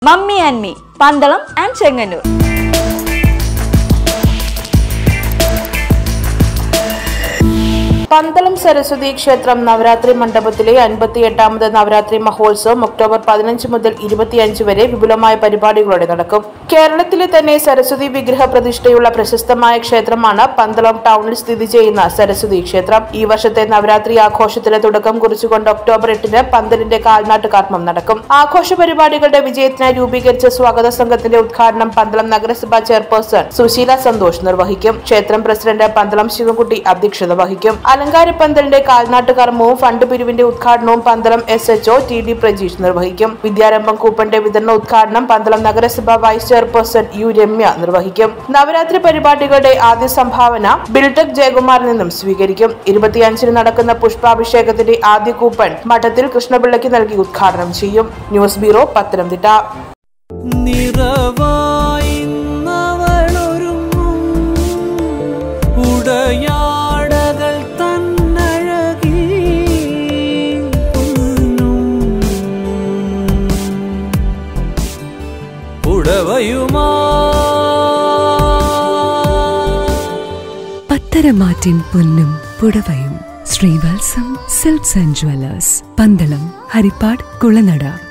mummy and me Pandalam and Chengannur Pandalam Saraswati ക്ഷേത്രം നവരാത്രി മണ്ഡപത്തിലെ അൻപത്തിയെട്ടാമത് നവരാത്രി മഹോത്സവം October പതിനഞ്ച് മുതൽ ഇരുപത്തിയഞ്ച് വരെ വിപുലമായ പരിപാടികളോടെ നടക്കും കേരളത്തിലെ തന്നെ സരസ്വതി വിഗ്രഹ പ്രതിഷ്ഠയുള്ള പ്രശസ്തമായ ക്ഷേത്രമാണ് പന്തളം ടൗണിൽ സ്ഥിതി ചെയ്യുന്ന സരസ്വതി ക്ഷേത്രം ഈ വർഷത്തെ നവരാത്രി ആഘോഷത്തിന് തുടക്കം കുറിച്ചുകൊണ്ട് ഒക്ടോബർ എട്ടിന് പന്തലിന്റെ കാൽനാട്ട് കർമ്മം നടക്കും ആഘോഷ പരിപാടികളുടെ വിജയത്തിനായി രൂപീകരിച്ച സ്വാഗത സംഘത്തിന്റെ ഉദ്ഘാടനം പന്തളം നഗരസഭാ ചെയർപേഴ്സൺ സുശീല സന്തോഷ് നിർവഹിക്കും ക്ഷേത്രം പ്രസിഡന്റ് പന്തളം ശിവൻകുട്ടി അധ്യക്ഷത വഹിക്കും അലങ്കാര പന്തലിന്റെ കാൽനാട്ട് കർമ്മവും ഫണ്ട് പിരിവിന്റെ ഉദ്ഘാടനവും Pandalam S H O T D Prajeesh നിർവഹിക്കും വിദ്യാരംഭം കൂപ്പന്റെ വിതരണ ഉദ്ഘാടനം പന്തളം നഗരസഭ വൈസ് ചെയർപേഴ്സൺ യു രമ്യ നിർവഹിക്കും നവരാത്രി പരിപാടികളുടെ ആദ്യ സംഭാവന ബിൽടെക് ജയകുമാറിൽ നിന്നും സ്വീകരിക്കും ഇരുപത്തിയഞ്ചിന് നടക്കുന്ന പുഷ്പാഭിഷേകത്തിന്റെ ആദ്യ കൂപ്പൺ മഠത്തിൽ കൃഷ്ണപിള്ളയ്ക്ക് നൽകി ഉദ്ഘാടനം ചെയ്യും ന്യൂസ് ബ്യൂറോ പത്തനംതിട്ട നിറവായി നവളൊരുങ്ങും ഉടയാടകൾ തന്നഴകി പൊന്നും ഉടവയുമാ പത്തരമാറ്റിൻ പൊന്നും പുടവയും Sreevalsam silks and jewellers Pandalam Haripad Kulanada